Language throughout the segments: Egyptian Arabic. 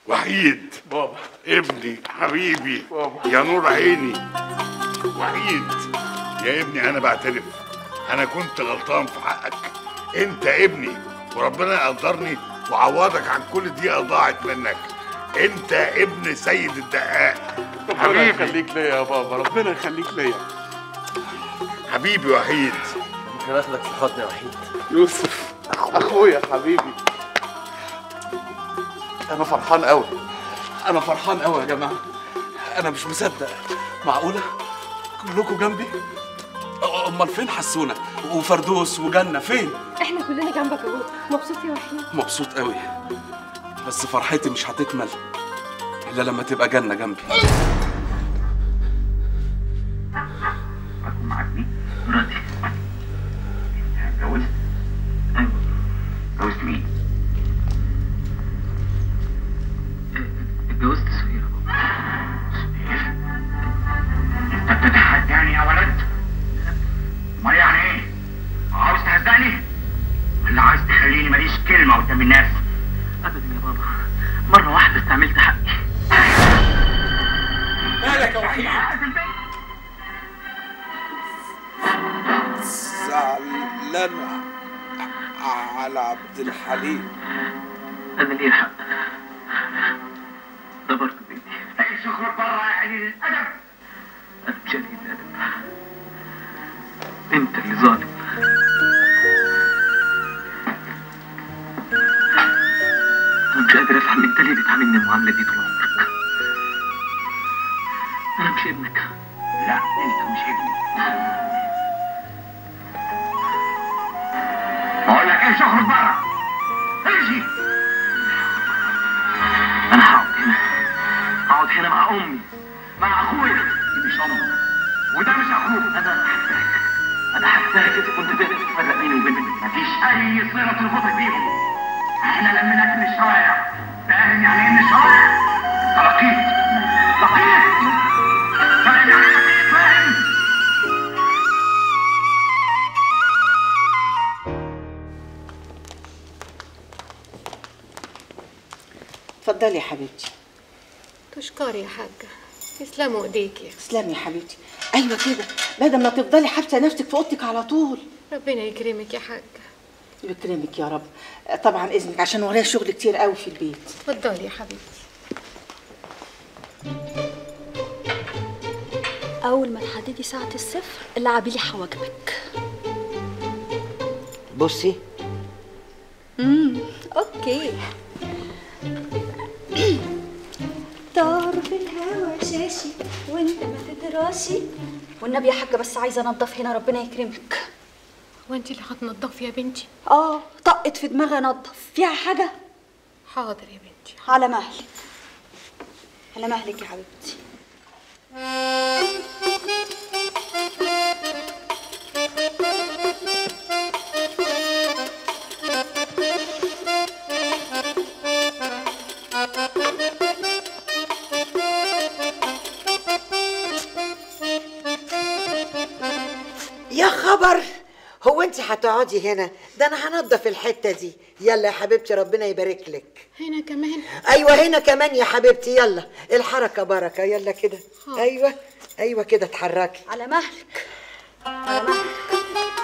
وحيد بابا ابني حبيبي بابا. يا نور عيني وحيد يا ابني انا بعترف انا كنت غلطان في حقك انت ابني وربنا يقدرني وعوضك عن كل دقيقه ضاعت منك انت ابن سيد الدقاق ربنا حبيبي يخليك ليا يا بابا ربنا يخليك ليا حبيبي وحيد ممكن اخدك في حضني يا وحيد يوسف اخويا حبيبي انا فرحان قوي انا فرحان قوي يا جماعه انا مش مصدق معقوله كلكم جنبي أ- امال فين حسونه وفردوس وجنه فين احنا كلنا جنبك اهو مبسوط يا وحيد مبسوط قوي بس فرحتي مش هتكمل الا لما تبقى جنه جنبي معاكني مراتي اتجوزت ايوه اتجوزت مين؟ اتجوزت سهير سهير انت بتتحداني يا ولد؟ امال يعني ايه؟ عاوز تهزقني؟ ولا عاوز تخليني ماليش كلمة قدام الناس؟ ابدا يا بابا مرة واحدة استعملت حقي مالك يا وحيد زعلان على عبد الحليم انا ليه حق ده برضه بيتي ايش اخرج بره يا قليل الادب انا مش قليل الادب انت اللي ظالم انا مش قادر افهم انت ليه بتعاملني المعامله دي طول عمرك انا مش ابنك لا انت مش ابني بقول لك ايش اخرج بره امشي انا هقعد هنا هقعد هنا مع امي مع اخويا دي مش امك وده مش اخوك انا هحتاج انا هحتاج اذا كنت تقدر تفرق بيني وبينك مفيش اي صله تربطك بيهم احنا لميناك من الشوارع فاهم يعني ايه من الشوارع؟ انت لقيت لقيت فاهم يعني ايه لقيت فاهم؟ اتفضلي يا حبيبتي تشكري يا حاجة يسلموا ايديكي تسلمي يا حبيبتي ايوه كده بدل ما تفضلي حابسه نفسك في اوضتك على طول ربنا يكرمك يا حاجة يكرمك يا رب طبعا اذنك عشان ورايا شغل كتير قوي في البيت اتفضلي يا حبيبتي أول ما تحددي ساعة الصفر العبي لي حواجبك بصي امم اوكي طار في الهوا شاشي وانت ما تدراشي والنبي يا حاجة بس عايزة انضف هنا ربنا يكرمك وانت اللي هتنضفي يا بنتي اه طقت في دماغي انضف فيها حاجة حاضر يا بنتي على مهلك على مهلك يا حبيبتي يا خبر هو انت هتقعدي هنا ده انا هنضف الحته دي يلا يا حبيبتي ربنا يبارك لك هنا كمان ايوه هنا كمان يا حبيبتي يلا الحركه بركه يلا كده ايوه ايوه كده اتحركي على مهلك على مهلك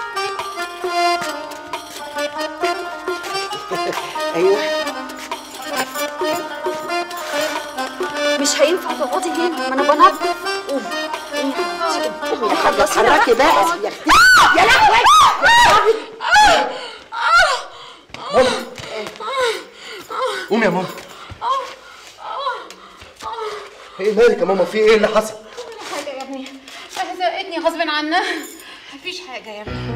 ايوه مش هينفع تقعدي هنا ما انا بنضف قومي قومي يا حبيبتي قومي يا حاجه خلصي بقى. اتحركي بقى يا اختي يا لهوي قومي يا ماما ايه مالك يا ماما في ايه اللي حصل حاجة يا ابني زقتني غصب عنها مفيش حاجة يا ابني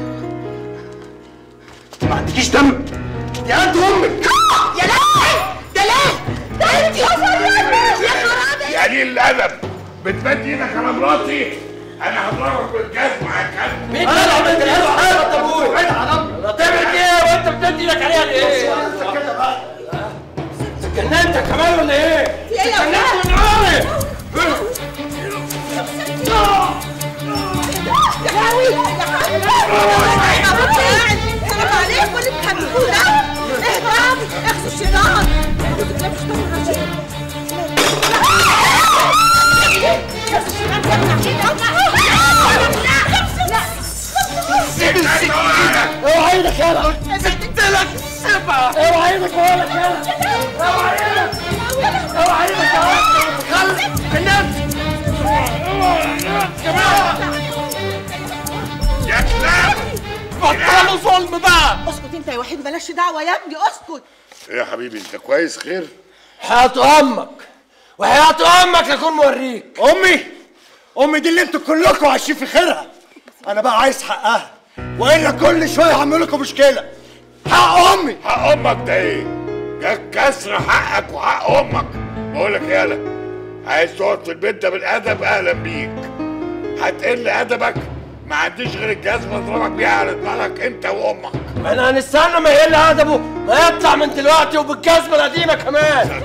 ما عندكيش دم يا قد امك يا لهوي ده لا ده انت يا خرابي يا خرابي يا قليل الادب بتمد ايدك على مراتي انا هضربك بالجزمه يا كلب مين انا عملت الحلو حاجه ابوي ابعد عن امي تعمل ايه وانت بتدي ايدك عليها ليه بص كده بقى اتجننت كمان ولا ايه؟ اتجننت من عمري يا لهوي يا خرابي يا بنتي قاعد سلام عليكم اللي بتحبوه ده اهرب اخذوا الشيطان مش اوعى ايدك يلا قلت لك سيبها اوعى ايدك بقول لك يلا اوعى ايدك اوعى ايدك يا ولد خلي النفس يا كلاب بطلوا ظلم بقى اسكت انت يا وحيد بلاش دعوه يا ابني اسكت ايه يا حبيبي انت كويس خير حياة امك وحياة امك اكون موريك امي امي دي اللي انتوا كلكم عايشين في خيرها انا بقى عايز حقها والا كل شويه هعمل لكم مشكله حق امي حق امك ده ايه ده كسر حقك وحق امك بقول لك يالا عايز تقعد في البيت ده بالادب اهلا بيك هتقل ادبك ما عنديش غير الجزمه اضربك بيها على دماغك انت وامك انا هنستنى ما يقل ادبه ما يطلع من دلوقتي وبالجزمه القديمه كمان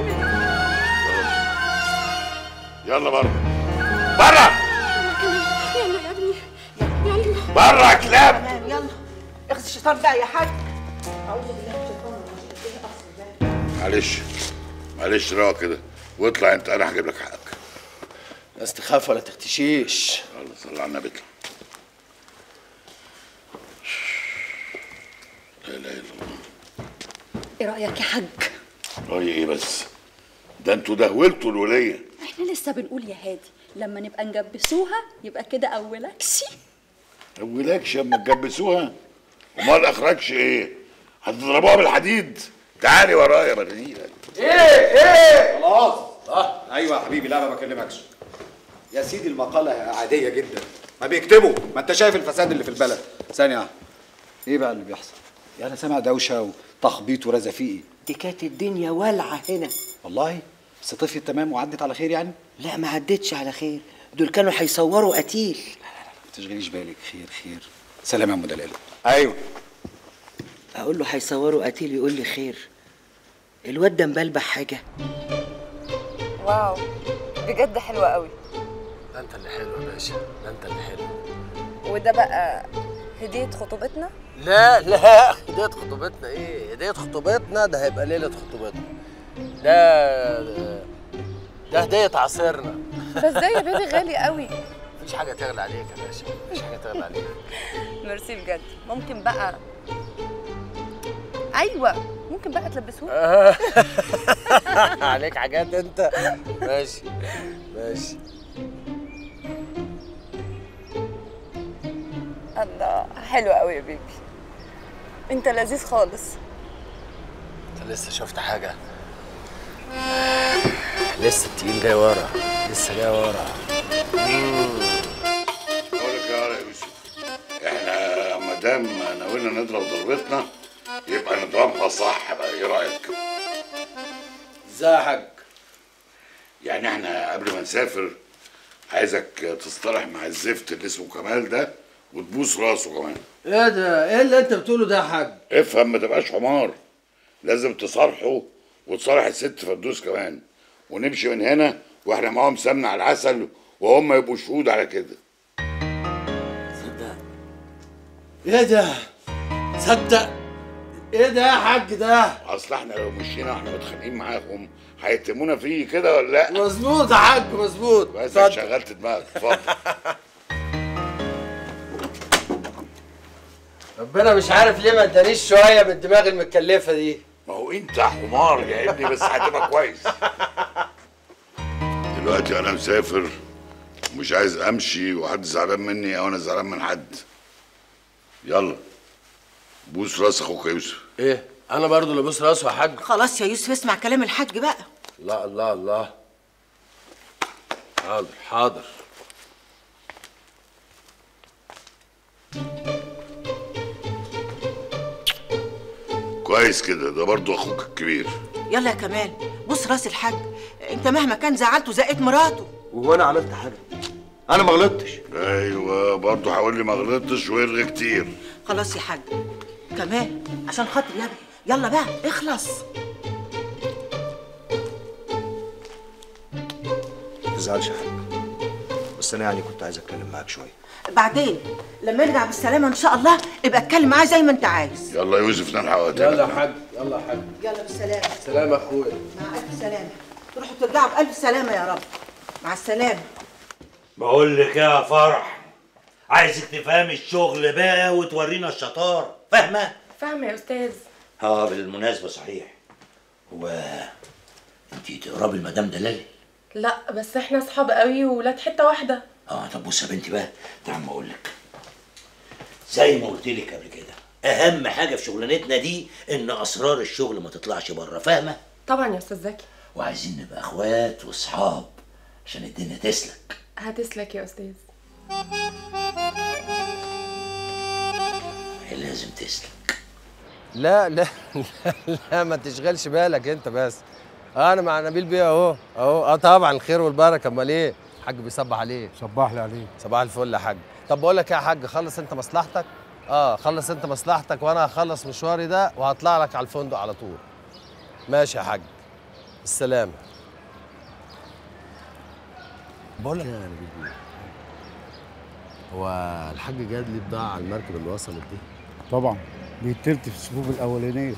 يلا بره بره يلا يا ابني يلا بره يا كلاب تمام يلا اخذ الشيطان بقى يا حاج اعوذ بالله من الشيطان الرجيم ايه الاصل ده معلش معلش روح كده واطلع انت انا هجيب لك حقك بس تخاف ولا تختشيش يلا صل على النبي اطلع لا اله الا الله ايه رايك يا حاج رايي ايه بس ده انتوا دهولتوا الوليه احنا لسه بنقول يا هادي لما نبقى نجبسوها يبقى كده اول اكسي اولكش اما تجبسوها امال اخرجش ايه هتضربوها بالحديد تعالي ورايا بغنيلك خلاص اه ايوه يا حبيبي لا ما بكلمكش يا سيدي المقالة عادية جدا ما بيكتبوا ما انت شايف الفساد اللي في البلد ثانية واحدة. ايه بقى اللي بيحصل؟ يعني انا سامع دوشة وتخبيط ورزافيقي دي كانت الدنيا والعه هنا والله بس طفيت تمام وعدت على خير يعني؟ لا ما عدتش على خير دول كانوا هيصوروا قتيل ما تشغليش بالك خير خير سلام يا ام دلال ايوه اقول له هيصوروا قتيل يقول لي خير الواد ده مبلبح حاجه واو بجد حلوة قوي ده انت اللي حلو يا باشا ده انت اللي حلو وده بقى هدية خطوبتنا لا لا هدية خطوبتنا ايه هدية خطوبتنا ده هيبقى ليلة خطوبتنا ده ده هدية عصيرنا بس ده يا بيبي غالي قوي مفيش حاجة تغلى عليك يا باشا مفيش حاجة تغلى عليك ميرسي بجد ممكن بقى ايوه ممكن بقى تلبسوه عليك حاجات انت ماشي ماشي الله حلو قوي يا بيبي انت لذيذ خالص انت لسه شفت حاجة لسه التقيل جاي ورا لسه جاي ورا بقول لك يا يوسف احنا ما دام ناويين نضرب ضربتنا يبقى نضربها صح بقى ايه رايك؟ ازاي يا حاج؟ يعني احنا قبل ما نسافر عايزك تصطلح مع الزفت اللي اسمه كمال ده وتبوس راسه كمان ايه ده ايه اللي انت بتقوله ده يا حاج افهم ما تبقاش حمار لازم تصارحه وتصارح الست فردوس كمان ونمشي من هنا واحنا معاهم سمنه على العسل وهم يبقوا شهود على كده ايه ده صدق ايه ده يا حاج ده اصل احنا لو مشينا واحنا متخانقين معاهم هيتمونا فيه كده ولا لا مظبوط يا حاج مظبوط بس اتفضل. شغلت دماغك اتفضل ربنا مش عارف ليه ما ادانيش شويه من الدماغ المتكلفه دي ما هو انت حمار يا ابني بس هتبقى كويس دلوقتي انا مسافر ومش عايز امشي وحد زعلان مني او انا زعلان من حد يلا بوس راس اخوك يا يوسف ايه انا برضو اللي بوس راسه يا حاج خلاص يا يوسف اسمع كلام الحاج بقى لا الله الله حاضر حاضر كويس كده ده برضو اخوك الكبير يلا يا كمال بص راس الحاج انت مهما كان زعلته زقت مراته وهو انا عملت حاجه انا ما غلطتش ايوه برضو هقول لي ما غلطتش ويرغي كتير خلاص يا حاج كمال عشان خاطر يا ابني يلا بقى اخلص ما تزعلش يا حاج بس انا يعني كنت عايز اتكلم معاك شويه بعدين لما يرجع بالسلامه ان شاء الله ابقى اتكلم معاه زي ما انت عايز يلا يا يوسف نلحق وقتنا يلا يا حاج يلا يا حاج يلا بالسلامه سلام يا اخويا مع الف سلامه تروحوا ترجعوا بالف سلامه يا رب مع السلامه بقول لك يا فرح عايزك تفهمي الشغل بقى وتورينا الشطاره فاهمه فاهمة يا أستاذ اه بالمناسبه صحيح هو انت تقربي المدام دلالي لا بس احنا اصحاب قوي وولاد حتة واحدة اه طب بص يا بنتي بقى تعال ما اقول لك زي ما قلت لك قبل كده اهم حاجه في شغلانتنا دي ان اسرار الشغل ما تطلعش بره فاهمه طبعا يا أستاذ زكي وعايزين نبقى اخوات واصحاب عشان الدنيا تسلك هتسلك يا أستاذ هي لازم تسلك لا لا لا, لا ما تشغلش بالك انت بس انا مع نبيل بيه اهو اهو اه طبعا الخير والبركه امال ايه الحاج بيصبح عليك صباح لي عليك صباح الفل يا حاج طب بقول لك ايه يا حاج خلص انت مصلحتك اه خلص انت مصلحتك وانا هخلص مشواري ده وهطلع لك على الفندق على طول ماشي يا حاج السلامه بقول لك ايه يا نبيل بيه هو الحاج جاد لي بضاعه على المركب اللي وصلت دي طبعا بيتلت في الصفوف الاولانيه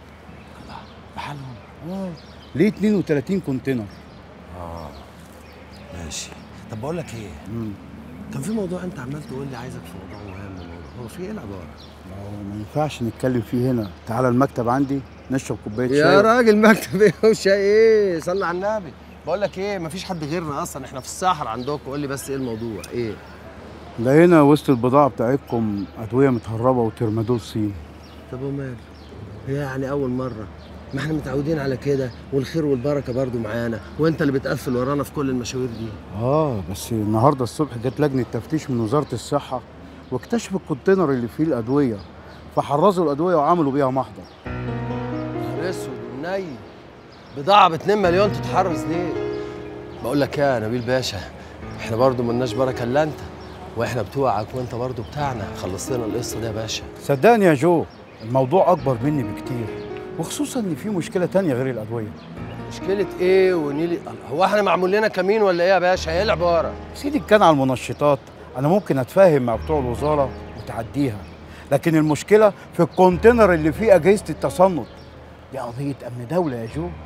بحالهم اه ليه 32 كونتينر اه ماشي طب بقول لك ايه كان في موضوع انت عمال تقول لي عايزك في موضوع مهم موضوع. هو في ايه العباره ما هو ما ينفعش نتكلم فيه هنا تعالى المكتب عندي نشرب كوبايه شاي يا راجل مكتب ايه وشاي ايه صلي على النبي بقول لك ايه مفيش حد غيرنا اصلا احنا في الصحراء عندكم قول لي بس ايه الموضوع ايه لقينا وسط البضاعه بتاعتكم ادويه متهربه وترمادول صين طب وماله هي يعني اول مره ما احنا متعودين على كده والخير والبركه برضو معانا وانت اللي بتقفل ورانا في كل المشاوير دي اه بس النهارده الصبح جت لجنه تفتيش من وزاره الصحه واكتشفوا الكونتينر اللي فيه الادويه فحرزوا الادويه وعملوا بيها محضر نهار اسود وني بضاعه ب 2 مليون تتحرز ليه بقول لك ايه يا نبيل باشا احنا برضو ملناش بركه الا انت واحنا بتوعك وانت برضو بتاعنا خلص لنا القصه دي يا باشا صدقني يا جو الموضوع اكبر مني بكتير وخصوصا ان في مشكله تانية غير الادويه مشكله ايه ونيلي هو احنا معمول لنا كمين ولا ايه يا باشا ايه العباره سيدي كان على المنشطات انا ممكن اتفاهم مع بتوع الوزاره وتعديها لكن المشكله في الكونتينر اللي فيه اجهزه التصنت دي قضيه امن دوله يا جو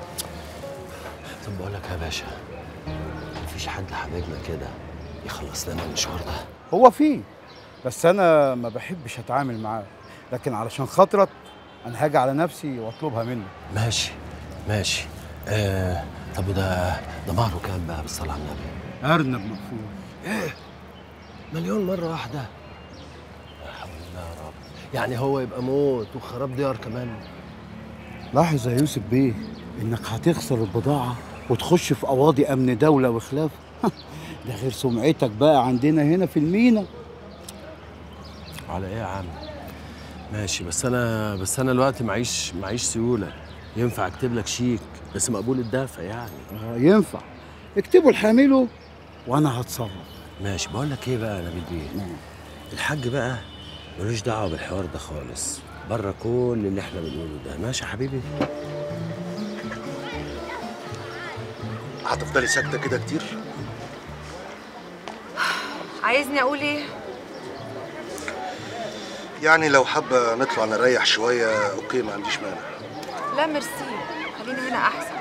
طب بقول لك يا باشا مفيش حد حبيبنا كده يخلص لنا المشوار ده هو فيه بس انا ما بحبش اتعامل معاه لكن علشان خاطرك انا هاجي على نفسي واطلبها منه ماشي ماشي آه طب وده ده مهره كام بقى بالصلاه على النبي ارنب مقفول ايه مليون مره واحده لا حول الله يا رب يعني هو يبقى موت وخراب ديار كمان لاحظ يا يوسف بيه انك هتخسر البضاعه وتخش في قواضي امن دوله وخلاف ده غير سمعتك بقى عندنا هنا في المينا على ايه يا عم ماشي بس انا بس انا دلوقتي معيش معيش سيوله ينفع اكتب لك شيك بس مقبول الدفع يعني آه ينفع اكتبوا لحامله وانا هتصرف ماشي بقول لك ايه بقى يا نبيل بيه الحاج بقى ملوش دعوه بالحوار ده خالص بره كل اللي احنا بنقوله ده ماشي يا حبيبي هتفضلي ساكته كده كتير عايزني اقول ايه يعني لو حابه نطلع نريح شويه اوكي ما عنديش مانع لا ميرسي خلينا هنا احسن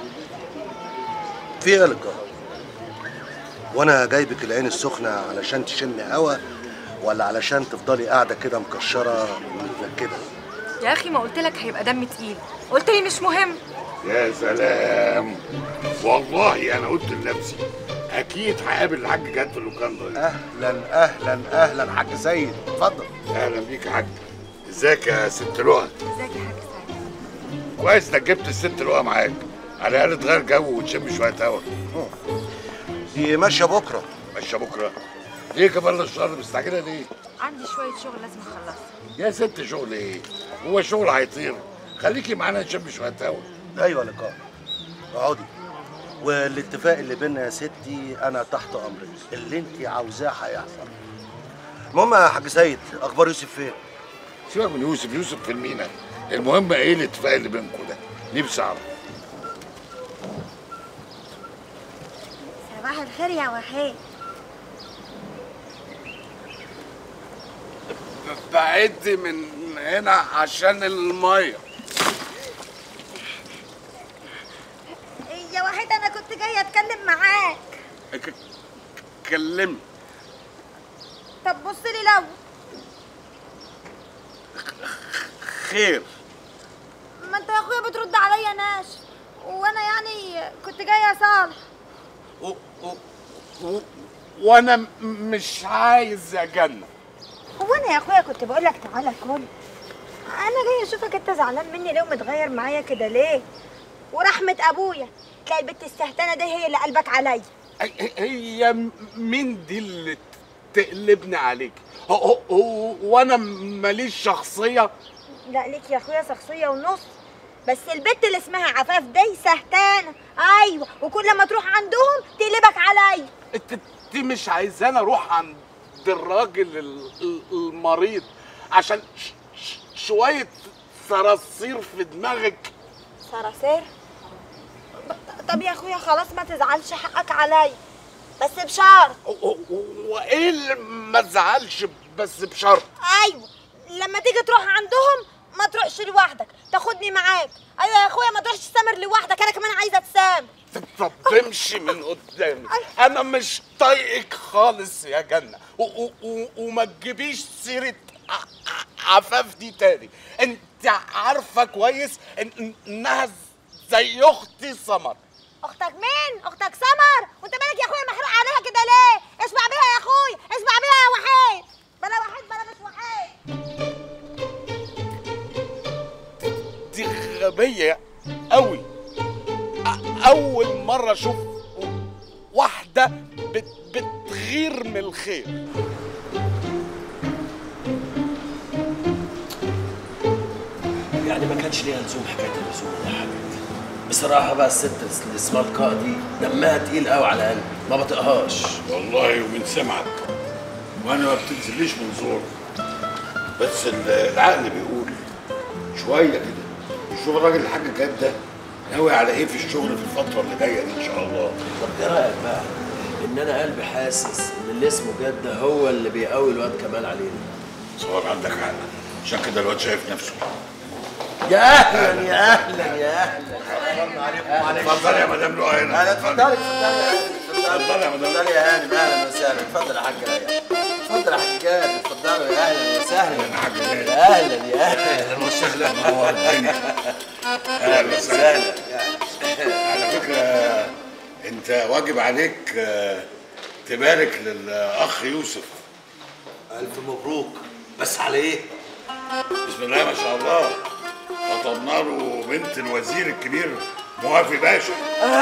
في ايه يا لقاء وانا جايبك العين السخنه علشان تشمي هوا ولا علشان تفضلي قاعده كده مكشره ومتنكده يا اخي ما قلت لك هيبقى دم تقيل قلت لي مش مهم يا سلام والله انا قلت لنفسي اكيد هقابل الحاج جاد في اللوكاندا دي اهلا اهلا اهلا حاج سيد اتفضل اهلا بيك يا حاج ازيك يا ست لؤى ازيك يا حاج سعيد كويس انك جبت الست لؤى معاك على الاقل تغير جو وتشم شويه هوا دي ماشيه بكره ماشيه بكره ليه كمان الشهر مستعجله ليه؟ عندي شويه شغل لازم اخلصه يا ست شغل ايه؟ هو شغل هيطير خليكي معانا نشم شويه هوا ايوه لقاء اقعدي والاتفاق اللي بينا يا ستي انا تحت امرك اللي انت عاوزاه هيحصل المهم يا حاج سيد اخبار يوسف فين سيبك من يوسف يوسف في المينا المهم ايه الاتفاق اللي بينكم ده؟ نفسي اعرف صباح الخير يا وحيد بعدي من هنا عشان الميه يا وحيد انا كنت جايه اتكلم معاك كلمني طب بص لي الاول خير ما انت يا اخويا بترد عليا ناش وانا يعني كنت جايه صالح و... و... و... وانا م- مش عايز يا جنة هو انا يا اخويا كنت بقول لك تعالى كل انا جاي اشوفك انت زعلان مني ليه ومتغير معايا كده ليه ورحمه ابويا تلاقي البت السهتانه دي هي اللي قلبك عليا هي- هي م- مين دي اللي تقلبني عليك هو, هو, هو وانا ماليش شخصية لا ليك يا اخويا شخصيه ونص بس البت اللي اسمها عفاف دي سهتانه ايوه وكل ما تروح عندهم تقلبك عليا انت انت مش عايزاني اروح عند الراجل ال- ال- المريض عشان ش- ش- شوية صراصير في دماغك صراصير ب- طب يا اخويا خلاص ما تزعلش حقك عليا بس بشرط وايه اللي ما تزعلش بس بشرط ايوه لما تيجي تروح عندهم ما تروحش لوحدك تاخدني معاك ايوه يا اخويا ما تروحش تسامر لوحدك انا كمان عايزه اتسامر طب تمشي من قدامي انا مش طايقك خالص يا جنة و- و- و- وما تجيبيش سيرة ع- ع- عفاف دي تاني انت عارفة كويس إن إن- انها زي اختي سمر اختك مين اختك سمر وانت مالك يا اخويا محروق عليها كده ليه اسمع بيها يا اخويا اسمع بيها يا وحيد بلا وحيد بلا مش وحيد دي غبية قوي أ- اول مرة اشوف واحدة بت بتغير من الخير يعني ما كانش ليها لزوم حكايه اللزوم ده يا حبيبي بصراحه بقى الست اللي اسمها لقاء دي دمها تقيل قوي على قلبي ما بطيقهاش والله ومن سمعك وانا ما بتنزليش من زور بس ال- العقل بيقول شويه كده شوف الراجل الحاج جاب ده ناوي على ايه في الشغل في الفتره اللي جايه دي ان شاء الله طب ايه رايك بقى ان انا قلبي حاسس ان اللي اسمه جد ده هو اللي بيقوي الواد كمال علينا صور عندك حق عشان كده الواد شايف نفسه يا اهلا يا اهلا يا اهلا اتفضل يا مدام لؤى هنا اهلا اتفضلي اتفضلي اتفضلي يا مدام اتفضلي يا هانم اهلا وسهلا اتفضل يا حاج ريان اتفضل يا حاج جاد اتفضلوا يا اهلا وسهلا يا حاج جاد يا اهلا يا اهلا اهلا وسهلا منور الدنيا اهلا وسهلا على فكره انت واجب عليك آه، تبارك للاخ يوسف الف مبروك بس على ايه بسم الله ما شاء الله خطبنا له بنت الوزير الكبير موافي باشا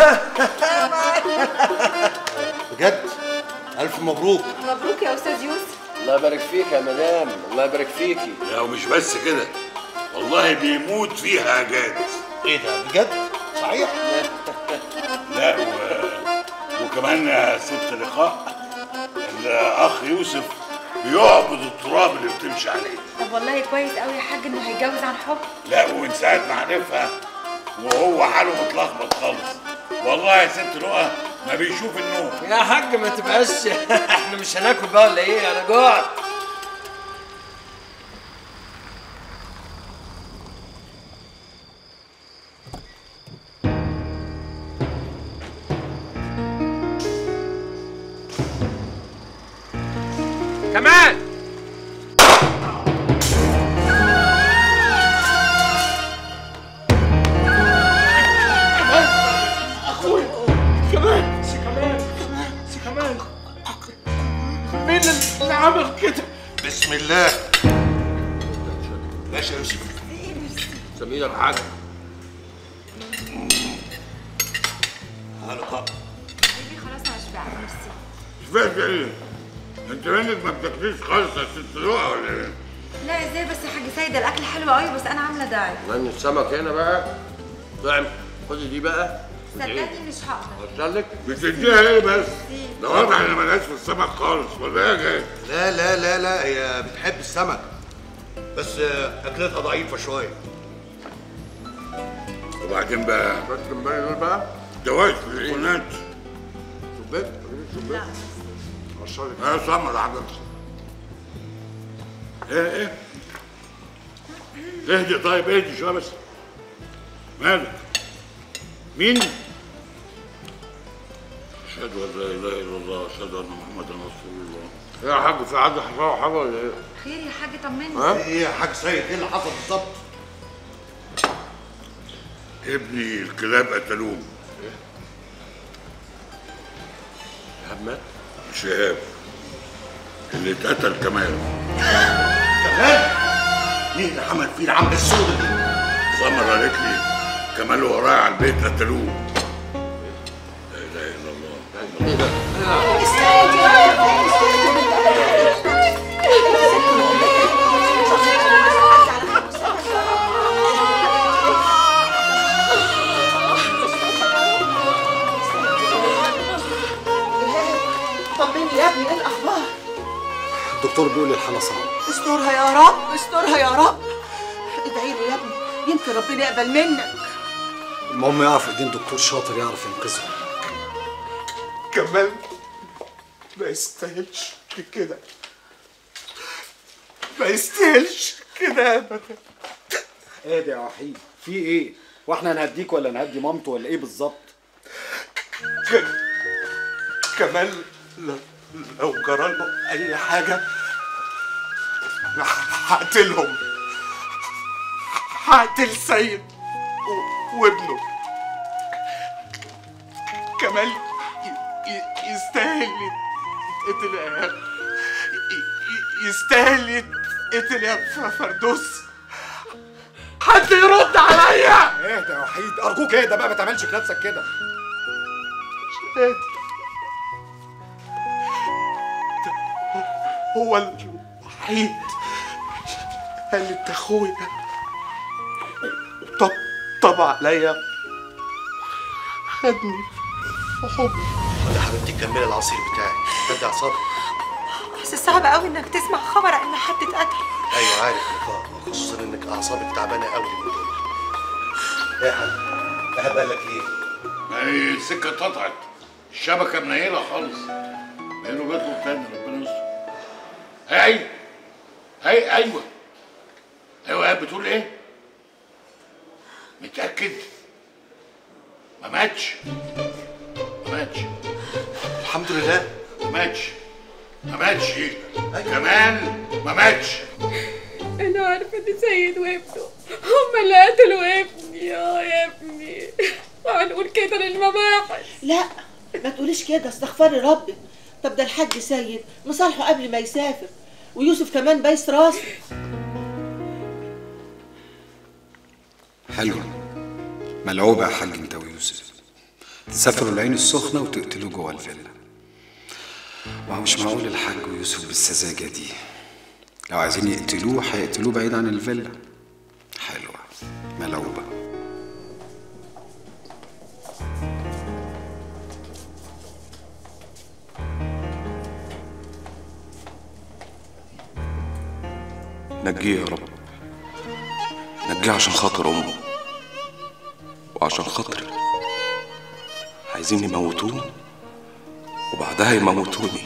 بجد الف مبروك مبروك يا استاذ يوسف الله يبارك فيك يا مدام الله يبارك فيكي لا ومش بس كده والله بيموت فيها جاد ايه ده بجد صحيح لا و... وكمان يا ست لقاء الاخ يوسف بيعبد التراب اللي بتمشي عليه طب والله كويس قوي يا حاج انه هيتجوز عن حب لا ومن ساعة ما عرفها وهو حاله متلخبط خالص والله يا ست لقى ما بيشوف النور يا حاج ما تبقاش احنا مش هناكل بقى ولا ايه انا جوعت كمان اخويا كمان سي كمان سي كمان مين اللي عمل كده بسم الله ماشي يا يوسف سمير الحاج لقاء خلاص انا شبعت نفسي شفت ايه؟ انت منك ما بتاكليش خالص يا ست لقى ولا ايه؟ لا ازاي بس يا حاج سيد الاكل حلو قوي بس انا عامله دايت لان السمك هنا بقى طعم خدي دي بقى صدقني مش هقدر ارجع لك بتديها ايه بس؟ ده واضح ان ملهاش في السمك خالص ولا ايه يا جاي؟ لا لا لا لا هي بتحب السمك بس آه، اكلتها ضعيفه شويه وبعدين بقى شويه الجمبري دول بقى دواش في الكونات شبيت شبيت وصلت يا سمر يا حضرتك ايه ايه اهدي طيب اهدي شويه بس مالك مين؟ اشهد ان لا اله الا الله واشهد ان محمدا رسول الله يا حاج في حد حصل حاجه ولا ايه؟ خير يا حاج طمني ها؟ ايه يا حاج سيد ايه اللي حصل بالظبط؟ ابني الكلاب قتلوه شهاب مات؟ شهاب اللي اتقتل كمان كمان؟ مين اللي عمل فيه العمله السوداء دي؟ سمر قالت لي كمال ورايا على البيت قتلوه لا اله الا الله طمني يا ابني ايه الاخبار الدكتور بيقول لي الحاله صعبه استرها يا رب استرها يا رب ادعي له يا ابني يمكن ربنا يقبل منك المهم يقع في ايدين دكتور شاطر يعرف ينقذه كمال ما يستاهلش كده ما يستاهلش كده ابدا ايه ده يا وحيد في ايه واحنا نهديك ولا نهدي مامته ولا ايه بالظبط كمال ل- لو جرى له اي حاجه هقتلهم هقتل سيد و- وابنه كمال ي- ي- يستاهل يتقتل يا ي- يستاهل يتقتل يا ف- فردوس حد يرد عليا ايه ده يا وحيد ارجوك ايه ده بقى ما تعملش في نفسك كده هو الوحيد اللي انت اخويا طب طب عليا خدني في حضنه يا حبيبتي كملي العصير بتاعك هدي اعصابك بس صعب قوي انك تسمع خبر ان حد اتقتل ايوه عارف خصوصا انك اعصابك تعبانه قوي من دول ايه يا حاج احب قال لك ايه ما هي السكه اتقطعت الشبكه منيله خالص بقيله بيطلب تاني ربنا يستر هي ايوه هي ايوه ايوه بتقول ايه؟ متأكد؟ ما ماتش ما ماتش الحمد لله ما ماتش ما ماتش كمان ما ماتش انا عارفه ان سيد وابنه هما اللي قتلوا ابني اه يا ابني وهنقول كده للمباحث لا ما تقوليش كده استغفري ربك طب ده الحاج سيد مصالحه قبل ما يسافر ويوسف كمان بايس راسه حلوة ملعوبة يا حاج انت ويوسف تسافروا العين السخنة وتقتلوه جوه الفيلا ما هو مش معقول الحاج ويوسف بالسذاجة دي لو عايزين يقتلوه هيقتلوه بعيد عن الفيلا حلوة ملعوبة نجيه يا رب نجيه عشان خاطر امه وعشان خاطري عايزين يموتوه وبعدها يموتوني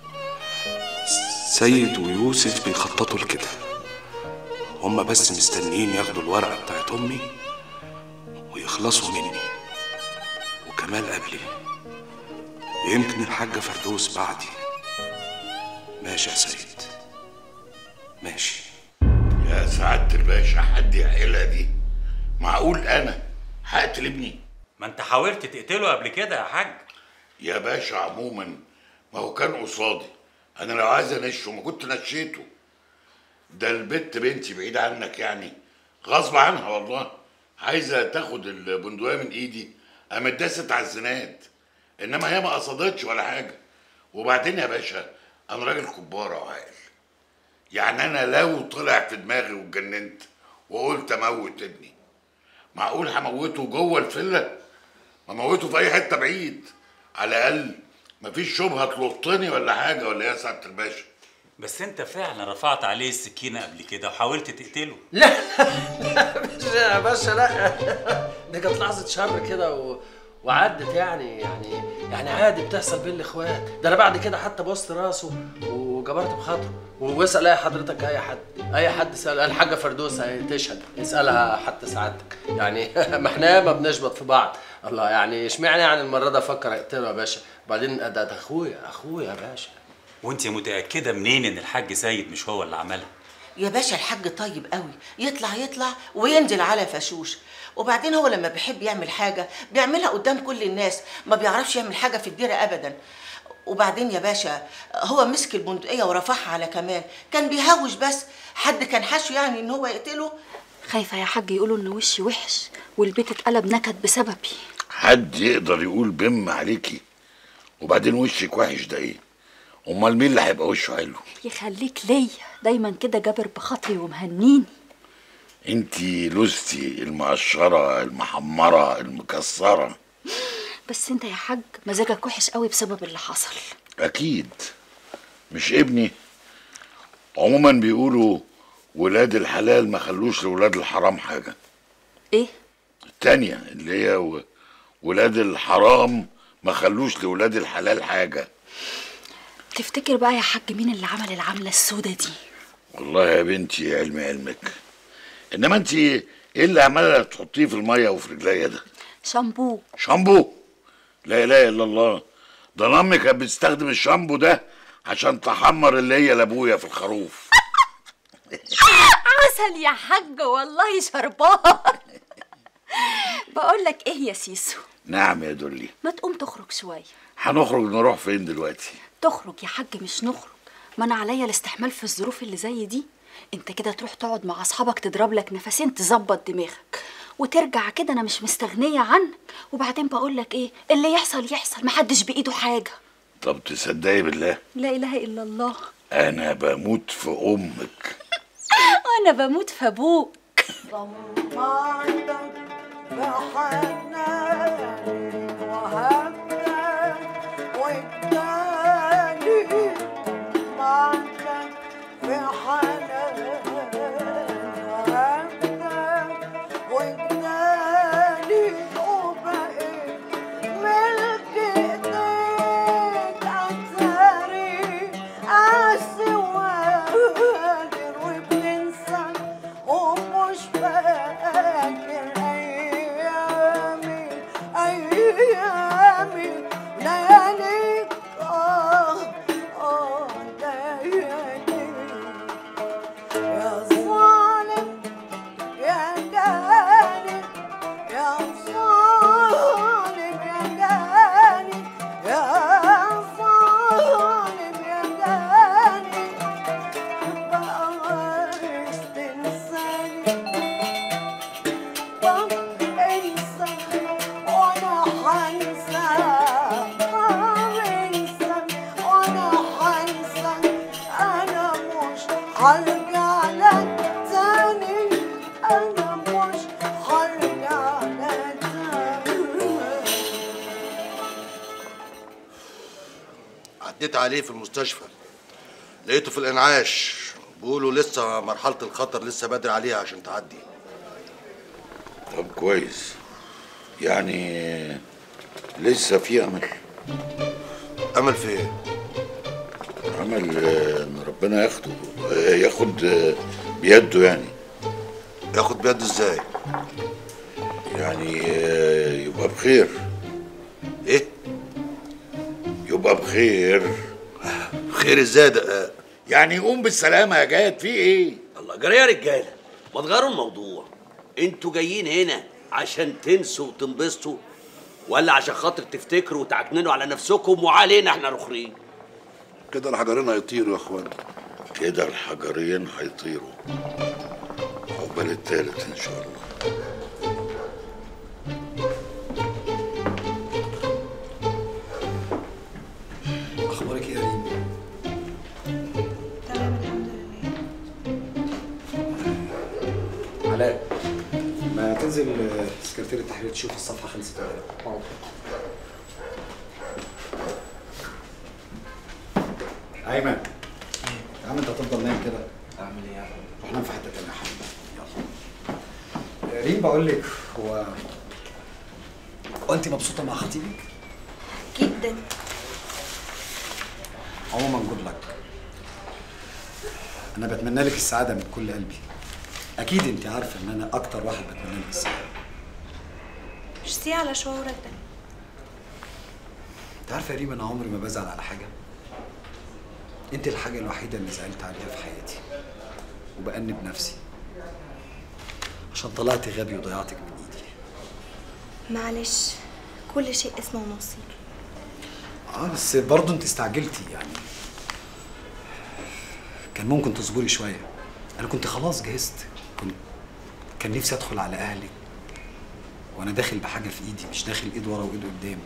سيد ويوسف بيخططوا لكده هما بس مستنيين ياخدوا الورقة بتاعت أمي ويخلصوا مني وكمال قبلي ويمكن الحاجة فردوس بعدي ماشي يا سيد ماشي يا سعادة الباشا حد يعقلها دي معقول انا هقتل ابني ما انت حاولت تقتله قبل كده يا حاج يا باشا عموما ما هو كان قصادي انا لو عايز انشه ما كنت نشيته ده البت بنتي بعيد عنك يعني غصب عنها والله عايزه تاخد البندقيه من ايدي قامت داست على الزناد انما هي ما قصدتش ولا حاجه وبعدين يا باشا انا راجل كباره وعاقل يعني انا لو طلع في دماغي واتجننت وقلت اموت ابني معقول هموته جوه الفيلا ما موته في اي حته بعيد على الاقل مفيش شبهه تلطني ولا حاجه ولا ايه يا سعاده الباشا بس انت فعلا رفعت عليه السكينه قبل كده وحاولت تقتله لا لا يا باشا لا دي كانت لحظة شر كده و... وعدت يعني يعني يعني عادي بتحصل بين الاخوات ده انا بعد كده حتى بوست راسه وجبرت بخاطره واسال اي حضرتك اي حد اي حد سال الحاجه فردوس هي تشهد اسالها حتى سعادتك يعني ما احنا ما بنشبط في بعض الله يعني اشمعنى يعني المره دي افكر اقتله يا باشا بعدين ده ده اخويا اخويا يا باشا وانت متاكده منين ان الحاج سيد مش هو اللي عملها يا باشا الحاج طيب قوي يطلع يطلع وينزل على فشوش وبعدين هو لما بيحب يعمل حاجة بيعملها قدام كل الناس ما بيعرفش يعمل حاجة في الديرة أبدا وبعدين يا باشا هو مسك البندقية ورفعها على كمال كان بيهوش بس حد كان حاشه يعني ان هو يقتله خايفة يا حاج يقولوا إن وشي وحش والبيت اتقلب نكد بسببي حد يقدر يقول بم عليكي وبعدين وشك وحش ده ايه امال مين اللي هيبقى وشه حلو يخليك ليا دايما كده جابر بخاطري ومهنيني انتي لوزتي المقشره المحمره المكسره بس انت يا حاج مزاجك وحش قوي بسبب اللي حصل اكيد مش ابني عموما بيقولوا ولاد الحلال ما خلوش لولاد الحرام حاجه ايه التانية اللي هي و- ولاد الحرام ما خلوش لولاد الحلال حاجه تفتكر بقى يا حاج مين اللي عمل العملة السودة دي والله يا بنتي علم علمك انما انت ايه اللي عماله تحطيه في الميه وفي رجليا ده شامبو شامبو لا اله الا الله ده أنا امي كانت بتستخدم الشامبو ده عشان تحمر اللي هي لابويا في الخروف عسل يا حاج والله شربان بقول لك ايه يا سيسو نعم يا دولي ما تقوم تخرج شويه هنخرج نروح فين دلوقتي تخرج يا حاج مش نخرج ما انا عليا الاستحمال في الظروف اللي زي دي انت كده تروح تقعد مع اصحابك تضرب لك نفسين تظبط دماغك وترجع كده انا مش مستغنيه عنك وبعدين بقول لك ايه اللي يحصل يحصل محدش بايده حاجه طب تصدقي بالله لا اله الا الله انا بموت في امك انا بموت في ابوك ومش فاكر ايامي ايامي لياليك اه اه لياليك يا ظالم يا جاني يا ظالم يا جاني يا ظالم يا جاني بقى عايز تنساني طب انسى وانا حنسى طب انسى وانا حنسى انا مش هرجع لك تاني انا مش هرجع لك تاني عديت عليه في المستشفى لقيته في الانعاش بيقولوا لسه مرحلة الخطر لسه بدري عليها عشان تعدي طب كويس يعني لسه في امل امل في ايه امل آه، ان ربنا ياخده آه، ياخد آه، بيده يعني ياخد بيده ازاي يعني آه، يبقى بخير ايه يبقى بخير خير ازاي ده يعني يقوم بالسلامه يا جاد في ايه الله جرى يا رجاله ما تغيروا الموضوع انتوا جايين هنا عشان تنسوا وتنبسطوا ولا عشان خاطر تفتكروا وتعكننوا على نفسكم وعلينا احنا الاخرين كده الحجرين هيطيروا يا اخوان كده الحجرين هيطيروا عقبال التالت ان شاء الله اخبارك ايه يا ريم علاء ما تنزل آه، سكرتير التحرير تشوف الصفحه خلصت ولا لا ايمن يا عم انت هتفضل نايم كده اعمل ايه يعني روح نام في حته تانيه يا حبيبي يلا ريم بقول لك هو هو انت مبسوطه مع خطيبك جدا عموما جود لك انا بتمنى لك السعاده من كل قلبي اكيد انت عارفه ان انا اكتر واحد بتمنى لك السعاده ميرسي على شعورك ده انت عارفه يا ريم انا عمري ما بزعل على حاجه انت الحاجه الوحيده اللي زعلت عليها في حياتي وبأنب نفسي عشان طلعت غبي وضيعتك من ايدي معلش كل شيء اسمه نصيب اه بس برضه انت استعجلتي يعني كان ممكن تصبري شويه انا كنت خلاص جهزت كنت كان نفسي ادخل على اهلي وانا داخل بحاجه في ايدي مش داخل ايد ورا وايد قدام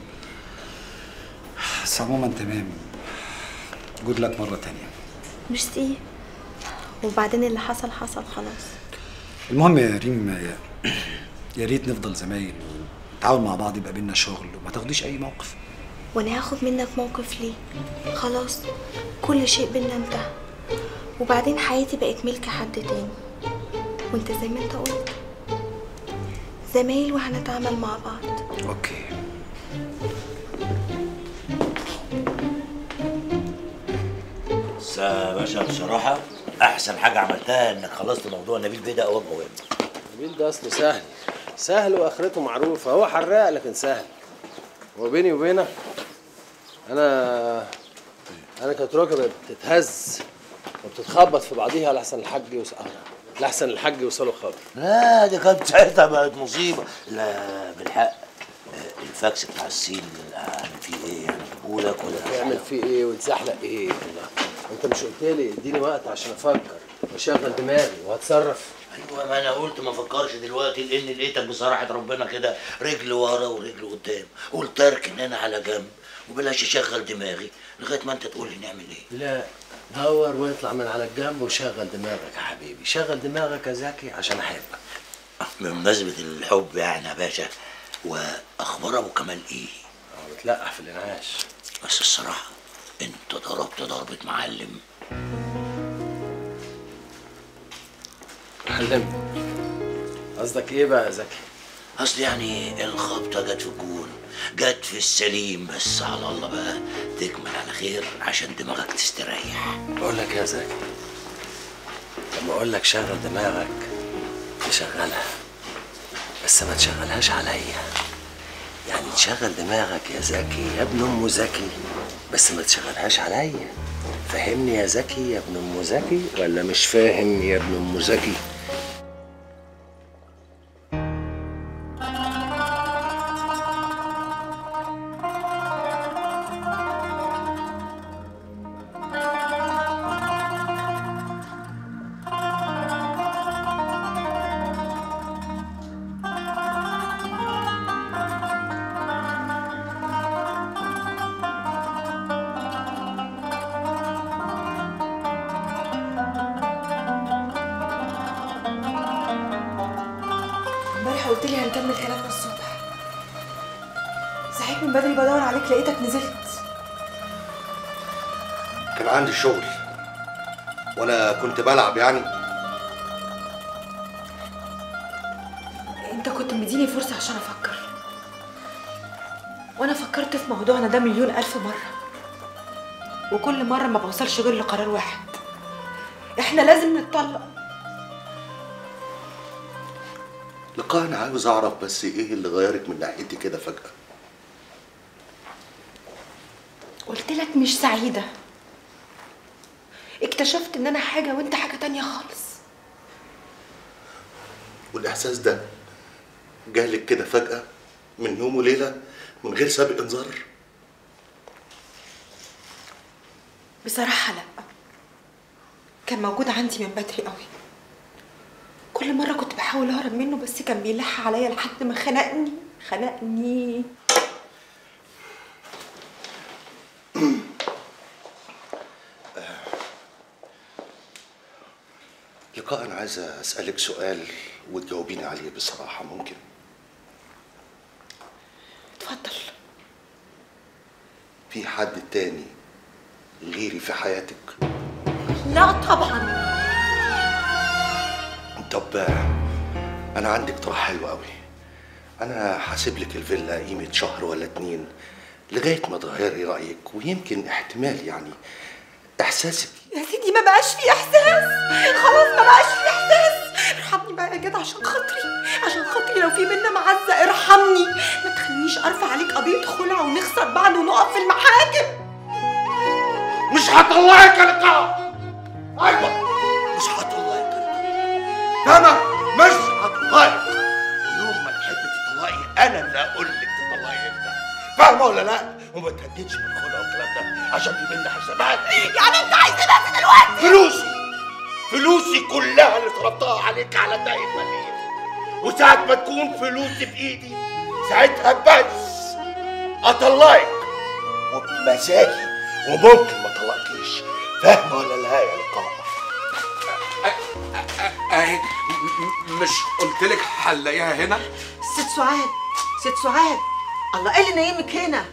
بس عموما تمام جود لك مره تانية ميرسي وبعدين اللي حصل حصل خلاص المهم يا ريم يا- يا ريت نفضل زمايل ونتعاون مع بعض يبقى بينا شغل وما تاخديش اي موقف وانا هاخد منك موقف ليه خلاص كل شيء بينا انتهى وبعدين حياتي بقت ملك حد تاني وانت زي ما انت قلت زمايل وهنتعامل مع بعض اوكي بس يا باشا بصراحة أحسن حاجة عملتها إنك خلصت موضوع نبيل بيه ده أول بأول نبيل ده اصله سهل سهل واخرته معروفه هو حراق لكن سهل وبيني وبينك انا انا كانت ركبه بتتهز وبتتخبط في بعضيها لحسن الحاج يوصل لحسن الحاج يوصلوا خبر لا دي كانت ساعتها بقت مصيبة لا بالحق آه، الفاكس بتاع الصين اعمل فيه ايه يعني اجيبهولك ولا تعمل فيه ايه وتزحلق ايه والله انت مش قلت لي اديني وقت عشان افكر واشغل دماغي وهتصرف ايوه ما انا قلت ما افكرش دلوقتي لان لقيتك بصراحه ربنا كده رجل ورا ورجل قدام قلت اركن انا على جنب وبلاش اشغل دماغي لغايه ما انت تقول لي نعمل ايه لا دور واطلع من على الجنب وشغل دماغك يا حبيبي شغل دماغك يا زكي عشان احبك بمناسبه الحب يعني يا باشا واخبار ابو كمال ايه بتلقح في الانعاش بس الصراحه انت ضربت ضربه معلم علمني قصدك ايه بقى يا زكي اصل يعني الخبطه جت في الجون جت في السليم بس على الله بقى تكمل على خير عشان دماغك تستريح بقول لك يا زكي لما اقول لك شغل دماغك تشغلها بس ما تشغلهاش عليا يعني تشغل دماغك يا زكي يا ابن ام زكي بس ما تشغلهاش عليا فهمني يا زكي يا ابن ام زكي ولا مش فاهم يا ابن ام زكي امبارح قلت لي هنكمل كلامنا الصبح صحيت من بدري بدور عليك لقيتك نزلت كان عندي شغل وانا كنت بلعب يعني انت كنت مديني فرصة عشان افكر وانا فكرت في موضوعنا ده مليون الف مرة وكل مرة ما بوصلش غير لقرار واحد احنا لازم نتطلق لقاء انا عاوز اعرف بس ايه اللي غيرك من ناحيتي كده فجأة قلت لك مش سعيدة اكتشفت ان انا حاجة وانت حاجة تانية خالص والاحساس ده جالك كده فجأة من يوم وليلة من غير سابق انذار بصراحة لا كان موجود عندي من بدري قوي كل مرة كنت بحاول أهرب منه بس كان بيلح عليا لحد ما خنقني خنقني لقاء انا عايز اسألك سؤال وتجاوبيني عليه بصراحة ممكن اتفضل في حد تاني غيري في حياتك لا طبعا طب انا عندي اقتراح حلو قوي انا حاسب لك الفيلا قيمه شهر ولا اتنين لغايه ما تغيري رايك ويمكن احتمال يعني احساسك يا سيدي ما بقاش في احساس خلاص ما بقاش في احساس ارحمني بقى يا جدع عشان خاطري عشان خاطري لو في بينا معزه ارحمني ارفع عليك قضيه خلع ونخسر بعض ونقف في المحاكم مش هطلعك يا لقاء ايوه مش هطلعك انا مش هطلعك ويوم ما تحبي تطلعي انا اللي اقول لك تطلعي امتى فاهمه ولا لا وما تهددش بالخلع والكلام ده عشان في بينا حسابات يعني انت عايز ايه بس دلوقتي فلوسي فلوسي كلها اللي صرفتها عليك على باقي المليم وساعة ما تكون فلوسي في ايدي ساعتها بس اطلعك وبمزاجي وممكن ما اطلقكيش فاهمه ولا لا يا لقاء اهي مش قلت لك هنلاقيها هنا ست سعاد ست سعاد الله ايه اللي نايمك هنا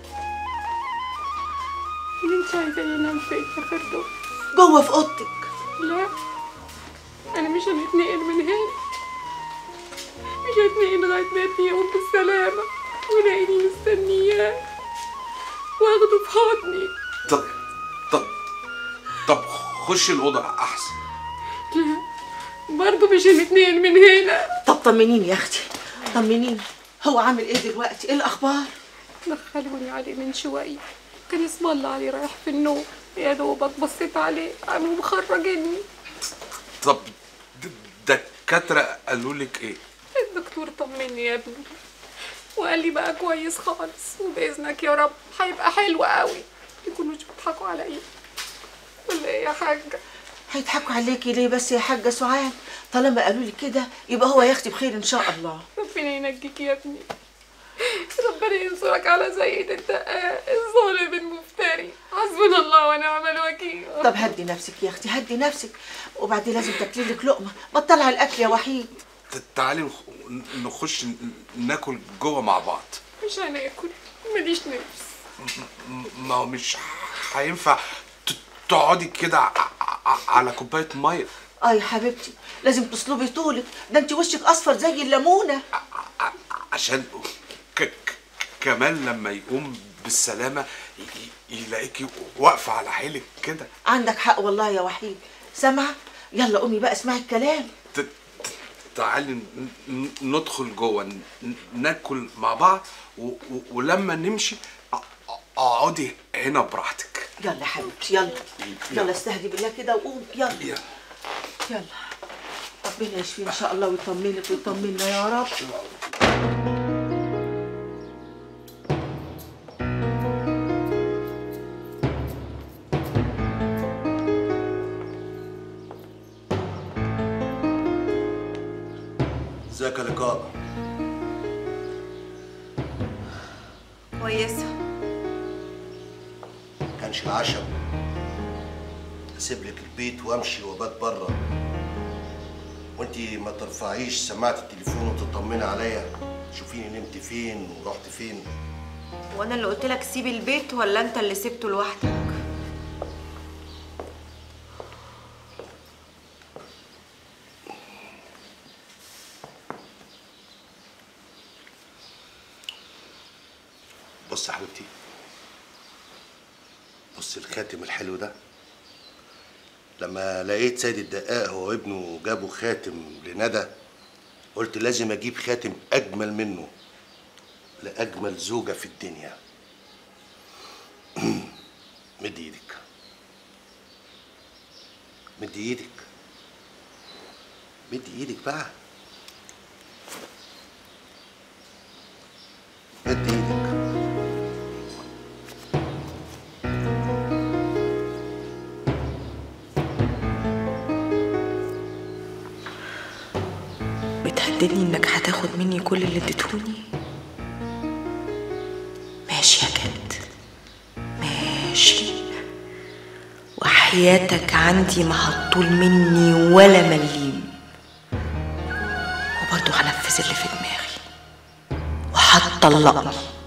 انت عايزة ينام فين يا فردوس جوه في اوضتك لا انا مش هنتنقل من هنا مش هتنقل لغايه ما ابني يقوم بالسلامه ولاقيني مستنياه واخده في حضني طب طب طب خش الاوضه احسن لا برضه مش هنتنقل من هنا طب طمنيني يا اختي طمنيني هو عامل ايه دلوقتي ايه الاخبار دخلوني عليه من شويه كان اسم الله عليه رايح في النوم يا دوبك بصيت عليه قاموا مخرجني طب د- دكاتره قالوا لك ايه الدكتور طمني يا ابني وقال لي بقى كويس خالص وباذنك يا رب هيبقى حلو قوي يكونوش بيضحكوا عليا ولا ايه يا حاجه هيضحكوا عليكي ليه بس يا حاجه سعاد طالما قالوا لي كده يبقى هو يا اختي بخير ان شاء الله ربنا ينجيك يا ابني ربنا ينصرك على سيد الدقاق الظالم المفتري حسبنا الله ونعم الوكيل طب هدي نفسك يا اختي هدي نفسك وبعدين لازم تاكلي لك لقمه بطلع الاكل يا وحيد ت- تعالي نخ- نخش ن- ناكل جوه مع بعض مش هناكل ماليش نفس م- ما هو مش هينفع ت- تقعدي كده ع- ع- على كوبايه ميه اه يا حبيبتي لازم تصلبي طولك ده انت وشك اصفر زي الليمونه عشان ك- ك- كمان لما يقوم بالسلامه ي- ي- يلاقيكي واقفه على حيلك كده عندك حق والله يا وحيد سامعه يلا قومي بقى اسمعي الكلام ت- ت- تعالي ن- ن- ندخل جوه ن- ناكل مع بعض و- و- ولما نمشي أ- أ- اقعدي هنا براحتك يلا يا حبيبتي يلا يلا استهدي بالله كده وقوم يلا يلا يلا ربنا يشفيه ان شاء الله ويطمنك ويطمنا يا رب ازيك يا لقاء كويسه كانش العشم اسيب لك البيت وامشي وابات بره وانتي ما ترفعيش سماعه التليفون وتطمني عليا تشوفيني نمت فين ورحت فين وانا اللي قلت لك سيب البيت ولا انت اللي سبته لوحدك بص يا حبيبتي بص الخاتم الحلو ده لما لقيت سيد الدقاق هو وابنه جابوا خاتم لندى قلت لازم اجيب خاتم اجمل منه لاجمل زوجه في الدنيا مد ايدك مد ايدك مد ايدك بقى مد ايدك بتهددني انك هتاخد مني كل اللي اديتهوني ماشي يا جد ماشي وحياتك عندي ما هتطول مني ولا مليم وبرضه هنفذ اللي في دماغي وهتطلقني